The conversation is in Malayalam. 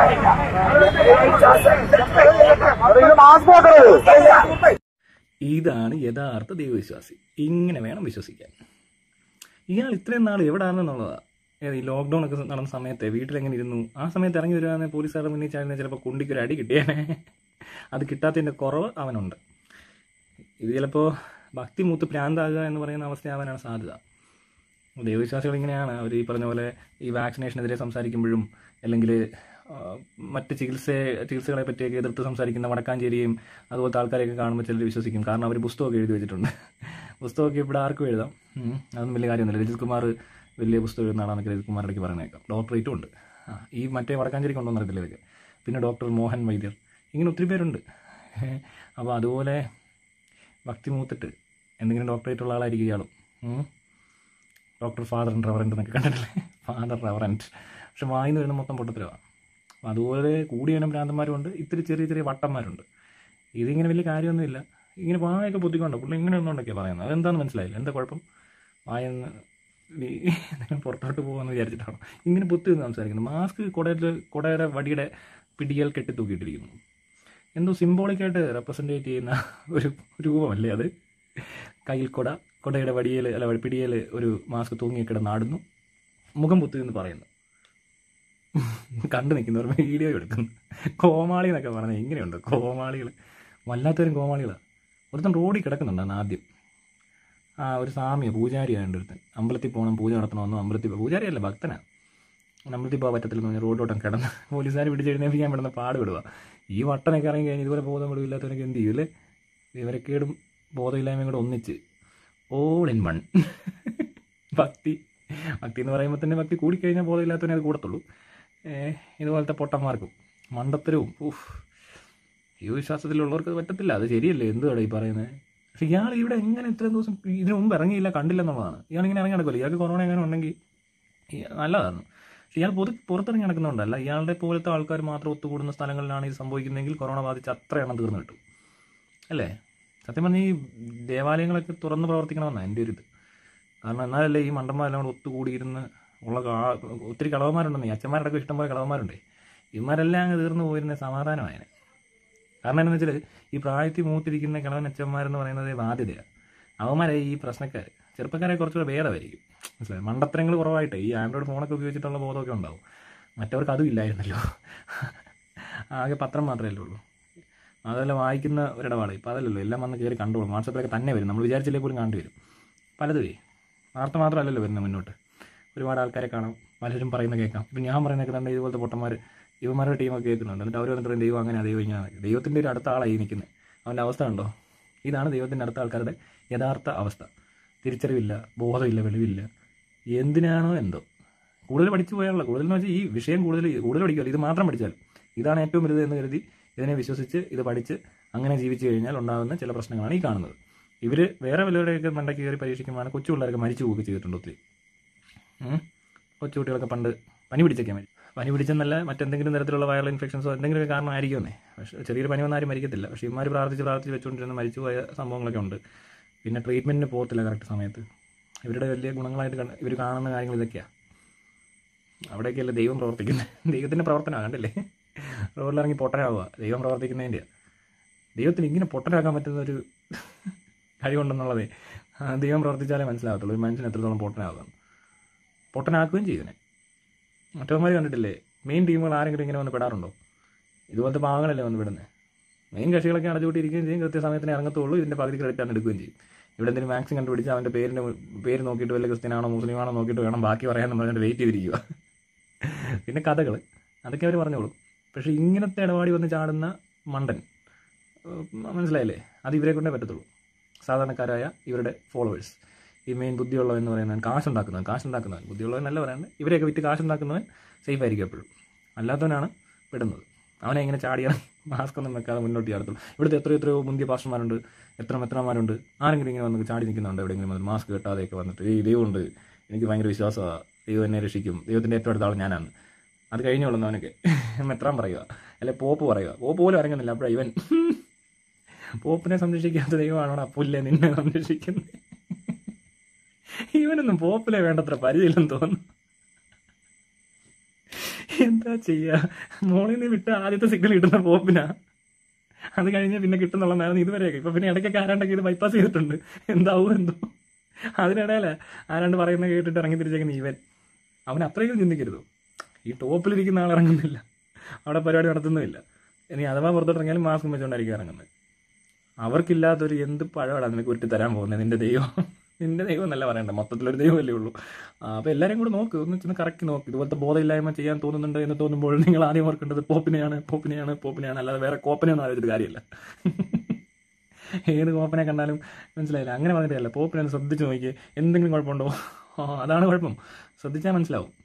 മാസ്ക് നോക്കരുത് ഇതാണ് യഥാർത്ഥ ദൈവവിശ്വാസി ഇങ്ങനെ വേണം വിശ്വസിക്കാൻ ഇയാൾ ഇത്രയും നാൾ എവിടെയാണെന്നുള്ളതാ ഏത് ഈ ലോക്ക്ഡൗൺ ഒക്കെ നടന്ന സമയത്ത് വീട്ടിലെങ്ങനെ ഇരുന്നു ആ സമയത്ത് ഇറങ്ങി വരുവാണെങ്കിൽ പോലീസുകാരുടെ മുന്നിൽ ചാടുന്ന ചിലപ്പോൾ കുണ്ടിക്ക് ഒരു അടി കിട്ടിയേനെ അത് കിട്ടാത്തതിൻ്റെ കുറവ് അവനുണ്ട് ഇത് ചിലപ്പോൾ ഭക്തി മൂത്ത് പ്രാന്താകുക എന്ന് പറയുന്ന അവസ്ഥയാവാനാണ് സാധ്യത ദൈവവിശ്വാസികൾ ഇങ്ങനെയാണ് അവർ ഈ പറഞ്ഞ പോലെ ഈ വാക്സിനേഷനെതിരെ സംസാരിക്കുമ്പോഴും അല്ലെങ്കിൽ ആ, മറ്റ് ചികിത്സ ചികിത്സകളെ പറ്റിയൊക്കെ എതിർത്ത് സംസാരിക്കുന്ന വടക്കാഞ്ചേരിയും അതുപോലത്തെ ആൾക്കാരെയൊക്കെ കാണുമ്പോൾ ചിലർ വിശ്വസിക്കും കാരണം അവർ പുസ്തകമൊക്കെ എഴുതി വെച്ചിട്ടുണ്ട് പുസ്തകമൊക്കെ ഇവിടെ ആർക്കും എഴുതാം ഉം. അതൊന്നും വലിയ കാര്യമൊന്നുമില്ല രജിത് കുമാർ വലിയ പുസ്തകം എഴുതുന്ന ആളാണെന്നൊക്കെ രജിത് കുമാർ ഇടയ്ക്ക് പറഞ്ഞേക്കാം ഡോക്ടറേറ്റും ഉണ്ട് ആ ഈ മറ്റേ വടക്കാഞ്ചേരി കൊണ്ടുവന്ന് അറിയത്തില്ല ഇതൊക്കെ പിന്നെ ഡോക്ടർ മോഹൻ വൈദ്യർ ഇങ്ങനെ ഒത്തിരി പേരുണ്ട് അപ്പോൾ അതുപോലെ ഭക്തി മൂത്തിട്ട് എന്തെങ്കിലും ഡോക്ടറേറ്റ് ഉള്ള ആളായിരിക്കും ഇയാളും ഉം. ഡോക്ടർ ഫാദർ റവറൻറ്റ് എന്നൊക്കെ കണ്ടിട്ടില്ലേ ഫാദർ റവറൻറ്റ് പക്ഷെ വായിന്ന് വരുന്ന മൊത്തം പൊട്ടത്തരവാണ് അപ്പോൾ അതുപോലെ കൂടിയണം ഭ്രാന്തന്മാരുണ്ട് ഇത്തിരി ചെറിയ ചെറിയ വട്ടന്മാരുണ്ട് ഇതിങ്ങനെ വലിയ കാര്യമൊന്നുമില്ല ഇങ്ങനെ വായൊക്കെ പൊത്തിക്കൊണ്ട് പുള്ളി ഇങ്ങനെ ഒന്നുകൊണ്ടൊക്കെയാണ് പറയുന്നത് അതെന്താണെന്ന് മനസ്സിലായില്ല എന്താ കുഴപ്പം വായെന്ന് നീ പുറത്തോട്ട് പോകുമെന്ന് വിചാരിച്ചിട്ടാണോ ഇങ്ങനെ പൊത്തി നിന്ന് സംസാരിക്കുന്നത് മാസ്ക് കുടയുടെ കുടയുടെ വടിയുടെ പിടികൾ കെട്ടി തൂക്കിയിട്ടിരിക്കുന്നു എന്തോ സിംബോളിക്കായിട്ട് റെപ്രസെൻറ്റേറ്റ് ചെയ്യുന്ന ഒരു രൂപമല്ലേ അത് കയ്യിൽ കുട കുടയുടെ വടിയിൽ അല്ല പിടിയിൽ ഒരു മാസ്ക് തൂങ്ങിയൊക്കെ കിടന്നാടുന്നു മുഖം പൊത്തി എന്ന് പറയുന്നു കണ്ടു നിൽക്കുന്നവർ വീഡിയോ എടുക്കുന്നു കോമാളി എന്നൊക്കെ പറഞ്ഞാൽ ഇങ്ങനെയുണ്ട് കോമാളികൾ വല്ലാത്തവരും കോമാളികളാണ് ഒരുത്തൻ റോഡിൽ കിടക്കുന്നുണ്ടാണ് ആദ്യം ആ ഒരു സാമിയോ പൂജാരിയാണ് ഒരുത്തൻ അമ്പലത്തിൽ പോകണം പൂജ നടത്തണമെന്നോ അമ്പലത്തിൽ പോ- പൂജാരിയല്ല ഭക്തനാണ് അമ്പലത്തിൽ പോകാൻ പറ്റത്തില്ലെന്ന് പറഞ്ഞ് റോഡോട്ടം കിടന്ന് പോലീസുകാർ പിടിച്ചെഴുന്നേൽപ്പിക്കാൻ പെടുന്ന പാട് വിടുക ഈ വട്ടനൊക്കെ ഇറങ്ങി കഴിഞ്ഞ് ഇതുപോലെ ബോധം വിടില്ലാത്തവരൊക്കെ എന്ത് ചെയ്യും അല്ലേ വിവരക്കേടും ബോധമില്ലായ്മയും കൂടെ ഒന്നിച്ച് ഓൾ ഇൻ വൺ ഭക്തി ഭക്തി എന്ന് പറയുമ്പോൾ തന്നെ ഭക്തി കൂടിക്കഴിഞ്ഞാൽ ബോധമില്ലാത്തവനെ അത് കൂടത്തുള്ളൂ ഏഹ് ഇതുപോലത്തെ പൊട്ടന്മാർക്കും മണ്ടത്തരവും ഊഹ് ഈ വിശ്വാസത്തിലുള്ളവർക്ക് അത് പറ്റത്തില്ല അത് ശരിയല്ലേ എന്തുവാണ് ഈ പറയുന്നത് പക്ഷെ ഇയാൾ ഇവിടെ എങ്ങനെ ഇത്രയും ദിവസം ഇതിനു മുമ്പ് ഇറങ്ങിയില്ല കണ്ടില്ല എന്നുള്ളതാണ് ഇയാൾ ഇങ്ങനെ ഇറങ്ങി നടക്കുമല്ലോ ഇയാൾക്ക് കൊറോണ എങ്ങനെ ഉണ്ടെങ്കിൽ ഈ നല്ലതാണ് പക്ഷെ ഇയാൾ പൊതു പുറത്തിറങ്ങി നടക്കുന്നുണ്ടല്ല ഇയാളുടെ പോലത്തെ ആൾക്കാർ മാത്രം ഒത്തുകൂടുന്ന സ്ഥലങ്ങളിലാണ് ഇത് സംഭവിക്കുന്നതെങ്കിൽ കൊറോണ ബാധിച്ച് അത്ര എണ്ണം തീർന്നു കിട്ടും അല്ലേ സത്യം പറഞ്ഞാൽ ഈ ദേവാലയങ്ങളൊക്കെ തുറന്ന് പ്രവർത്തിക്കണമെന്നാണ് എൻ്റെ ഒരു ഇത് കാരണം എന്നാലല്ലേ ഈ മണ്ടന്മാരെല്ലാം കൂടെ ഒത്തുകൂടിയിരുന്ന് ഉള്ള കാ- ഒത്തിരി കളവന്മാരുണ്ടെന്നേ അച്ഛന്മാരുടെ ഇഷ്ടംപോലെ കളവന്മാരുണ്ടേ ഇവന്മാരെല്ലാം അങ്ങ് തീർന്നു പോയിരുന്ന സമാധാനമായനെ കാരണം എന്താണെന്ന് വെച്ചാൽ ഈ പ്രായത്തിൽ മൂത്തിരിക്കുന്ന കിളവൻ അച്ഛന്മാരെന്ന് പറയുന്നത് ബാധ്യതയാണ് അവന്മാരെ ഈ പ്രശ്നക്കാർ ചെറുപ്പക്കാരെ കുറച്ചുകൂടെ ഭേദമായിരിക്കും മനസ്സിലായി മണ്ടത്തരങ്ങൾ കുറവായിട്ട് ഈ ആൻഡ്രോയിഡ് ഫോണൊക്കെ ഉപയോഗിച്ചിട്ടുള്ള ബോധമൊക്കെ ഉണ്ടാവും മറ്റവർക്ക് അതും ഇല്ലായിരുന്നല്ലോ ആകെ പത്രം മാത്രമല്ലേ ഉള്ളൂ അതല്ല വായിക്കുന്ന ഒരിടപാട് ഇപ്പോൾ അതല്ലല്ലോ എല്ലാം വന്ന് കയറി കണ്ടോളും വാട്സപ്പിലൊക്കെ തന്നെ വരും നമ്മൾ വിചാരിച്ചില്ലേ പോലും കണ്ടു വരും പലതുമേ വാർത്ത മാത്രമല്ലല്ലോ വരുന്നത് മുന്നോട്ട് ഒരുപാട് ആൾക്കാരെ കാണാം പലരും പറയുന്ന കേൾക്കാം ഇപ്പം ഞാൻ പറയുന്നതൊക്കെ തന്നെ ഇതുപോലത്തെ പൊട്ടന്മാർ ഇവന്മാരുടെ ടീമൊക്കെ കേൾക്കുന്നുണ്ട് എന്നിട്ട് അവർ വന്നിട്ട് പറയും ദൈവം അങ്ങനെ ദൈവം ഇങ്ങനെ ദൈവത്തിൻ്റെ ഒരു അടുത്ത ആളായി നിൽക്കുന്നത് അവൻ്റെ അവസ്ഥ ഉണ്ടോ ഇതാണ് ദൈവത്തിൻ്റെ അടുത്ത ആൾക്കാരുടെ യഥാർത്ഥ അവസ്ഥ തിരിച്ചറിവില്ല ബോധമില്ല വെളിവില്ല എന്തിനാണോ എന്തോ കൂടുതൽ പഠിച്ചു പോയാലുള്ള കൂടുതൽ എന്ന് വെച്ചാൽ ഈ വിഷയം കൂടുതൽ കൂടുതൽ പഠിക്കുമല്ലോ ഇത് മാത്രം പഠിച്ചാൽ ഇതാണ് ഏറ്റവും വലുത് എന്ന് കരുതി ഇതിനെ വിശ്വസിച്ച് ഇത് പഠിച്ച് അങ്ങനെ ജീവിച്ചു കഴിഞ്ഞാൽ ഉണ്ടാകുന്ന ചില പ്രശ്നങ്ങളാണ് ഈ കാണുന്നത് ഇവർ വേറെ വല്ലവരുടെയൊക്കെ മണ്ടയ്ക്ക് കയറി പരീക്ഷിക്കുമ്പോൾ കൊച്ചു പിള്ളേരൊക്കെ മരിച്ചു പോവുകയൊക്കെ ചെയ്തിട്ടുണ്ട് ഒത്തിരി ഉം. കൊച്ചു കുട്ടികളൊക്കെ പണ്ട് പനി പിടിച്ചൊക്കെ മരി പനി പിടിച്ചെന്നല്ല മറ്റെന്തെങ്കിലും തരത്തിലുള്ള വൈറൽ ഇൻഫെക്ഷൻസോ എന്തെങ്കിലുമൊക്കെ കാരണമായിരിക്കുമെന്നേ പക്ഷേ ചെറിയൊരു പനി വന്നാലും മരിക്കത്തില്ല പക്ഷേ ഇമാർ പ്രാർത്ഥിച്ച് പ്രാർത്ഥിച്ച് വെച്ചുകൊണ്ടിരുന്ന മരിച്ചു പോയ സംഭവങ്ങളൊക്കെ ഉണ്ട് പിന്നെ ട്രീറ്റ്മെൻറ്റിന് പോകത്തില്ല കറക്റ്റ് സമയത്ത് ഇവരുടെ വലിയ ഗുണങ്ങളായിട്ട് കണ്ട ഇവർ കാണുന്ന കാര്യങ്ങൾ ഇതൊക്കെയാണ് അവിടെയൊക്കെയല്ലേ ദൈവം പ്രവർത്തിക്കുന്നത് ദൈവത്തിൻ്റെ പ്രവർത്തനമാണ് കണ്ടില്ലേ റോഡിലിറങ്ങി പൊട്ടനാവുക ദൈവം പ്രവർത്തിക്കുന്നതിൻ്റെയാണ് ദൈവത്തിന് ഇങ്ങനെ പൊട്ടനാക്കാൻ പറ്റുന്ന ഒരു കഴിവുണ്ടെന്നുള്ളതേ ആ, ദൈവം പ്രവർത്തിച്ചാലേ മനസ്സിലാകത്തുള്ളൂ ഒരു മനുഷ്യൻ എത്രത്തോളം പൊട്ടനാകുന്നു പൊട്ടനാക്കുകയും ചെയ്യുന്നേ മറ്റവന്മാർ കണ്ടിട്ടില്ലേ മെയിൻ ടീമുകൾ ആരെങ്കിലും ഇങ്ങനെ വന്ന് പെടാറുണ്ടോ ഇതുപോലത്തെ പാവങ്ങളല്ലേ വന്ന് വിടുന്നത് മെയിൻ കക്ഷികളൊക്കെ അടച്ചുകൂട്ടിയിരിക്കുകയും ചെയ്യും കൃത്യസമയത്തിന് ഇറങ്ങത്തുള്ളൂ ഇതിൻ്റെ പകുതി ക്രെഡിറ്റ് ആണ് എടുക്കുകയും ചെയ്യും ഇവിടെ എന്തെങ്കിലും വാക്സിൻ കണ്ടുപിടിച്ച് അവൻ്റെ പേരിൻ്റെ പേര് നോക്കിയിട്ട് വല്ല ക്രിസ്ത്യനാണോ മുസ്ലിമാണോ നോക്കിയിട്ട് വേണം ബാക്കി പറയാമെന്ന് പറഞ്ഞിട്ട് വെയിറ്റ് ചെയ്തിരിക്കുക പിന്നെ കഥകൾ അതൊക്കെ അവർ പറഞ്ഞോളൂ പക്ഷേ ഇങ്ങനത്തെ ഇടപാടി വന്ന് ചാടുന്ന മണ്ടൻ ഏഹ് മനസ്സിലായില്ലേ അത് ഇവരെ കൊണ്ടേ പറ്റത്തുള്ളൂ സാധാരണക്കാരായ ഇവരുടെ ഫോളോവേഴ്സ് ഈ മെയിൻ ബുദ്ധിയുള്ളവൻ എന്ന് പറയുന്നവൻ കാശുണ്ടാക്കുന്നവൻ കാശുണ്ടാക്കുന്നവൻ ബുദ്ധിയുള്ളവൻ നല്ല പറയാണ്ട് ഇവരെയൊക്കെ വിറ്റ് കാശുണ്ടാക്കുന്നവൻ സേഫ് ആയിരിക്കും എപ്പോഴും അല്ലാത്തവനാണ് പെടുന്നത് അവനെ ഇങ്ങനെ ചാടിയ മാസ്ക് ഒന്നും വെക്കാതെ മുന്നോട്ട് ചാടത്തുള്ളൂ ഇവിടുത്തെ എത്രയോ എത്രയോ മുന്തിയ പാസ്റ്റർമാരുണ്ട് എത്ര മെത്രമാരുണ്ട് ആരെങ്കിലും ഇങ്ങനെ വന്ന് ചാടി നിൽക്കുന്നുണ്ട് എവിടെയെങ്കിലും വന്ന് മാസ്ക് കെട്ടാതെയൊക്കെ വന്നിട്ട് ഈ ദൈവമുണ്ട് എനിക്ക് ഭയങ്കര വിശ്വാസമാണ് ദൈവം എന്നെ രക്ഷിക്കും ദൈവത്തിൻ്റെ ഏറ്റവും അടുത്ത ആൾ ഞാനാണ് അത് കഴിഞ്ഞോളുന്നു അവനൊക്കെ മെത്രാൻ പറയുക അല്ലെ പോപ്പ് പറയുക പോപ്പ് പോലും ഇറങ്ങുന്നില്ല അപ്പോഴാണ് ഇവൻ പോപ്പിനെ സംരക്ഷിക്കാത്ത ദൈവമാണോടാ പുല്ലേ നിന്നെ സംരക്ഷിക്കുന്നത് ഇവനൊന്നും പോപ്പിലെ വേണ്ടത്ര പരിചയമില്ലെന്ന് തോന്നുന്നു എന്താ ചെയ്യാ മോളിൽ നിന്ന് വിട്ട് ആദ്യത്തെ സിഗ്നൽ കിട്ടുന്ന പോപ്പിനാ അത് കഴിഞ്ഞ് പിന്നെ കിട്ടുന്നുള്ളതാണ് ഇതുവരെയൊക്കെ ഇപ്പൊ പിന്നെ ഇടയ്ക്കൊക്കെ ആരാണ്ടൊക്കെ ഇത് ബൈപ്പാസ് ചെയ്തിട്ടുണ്ട് എന്താവും എന്തോ അതിനിടയില് ആരാണ്ട് പറയുന്നത് കേട്ടിട്ട് ഇറങ്ങി തിരിച്ചേക്കുന്ന ഇവൻ അവൻ അത്രയും ചിന്തിക്കരുത് ഈ ടോപ്പിലിരിക്കുന്ന ആൾ ഇറങ്ങുന്നില്ല അവിടെ പരിപാടി നടത്തുന്നുമില്ല ഇനി അഥവാ പുറത്തോട്ട് ഇറങ്ങിയാലും മാസ്ക് വെച്ചുകൊണ്ടായിരിക്കും ഇറങ്ങുന്നത് അവർക്കില്ലാത്തൊരു എന്ത് പഴമാണ് നിനക്ക് ഉരുട്ടി തരാൻ പോകുന്നത് നിന്റെ ദൈവം നിന്റെ ദൈവം എന്നല്ല പറയണ്ട മൊത്തത്തിലൊരു ദൈവമല്ലേ ഉള്ളൂ ആ, അപ്പോൾ എല്ലാവരും കൂടെ നോക്ക് ഒന്ന് ചെന്ന് കറക്റ്റ് നോക്ക് ഇതുപോലത്തെ ബോധമില്ലായ്മ ചെയ്യാൻ തോന്നുന്നുണ്ട് എന്ന് തോന്നുമ്പോൾ നിങ്ങൾ ആദ്യം ഓർക്കേണ്ടത് പോപ്പിനെയാണ് പോപ്പിനെയാണ് പോപ്പിനെയാണ് അല്ലാതെ വേറെ കോപ്പനെയൊന്നും ആലോചിച്ചിട്ട് കാര്യമില്ല ഏത് കോപ്പനെ കണ്ടാലും മനസ്സിലായില്ല അങ്ങനെ പറഞ്ഞിട്ടല്ല പോപ്പിനെ ഒന്ന് ശ്രദ്ധിച്ച് നോക്കി എന്തെങ്കിലും കുഴപ്പമുണ്ടോ ആ, അതാണ് കുഴപ്പം ശ്രദ്ധിച്ചാൽ മനസ്സിലാവും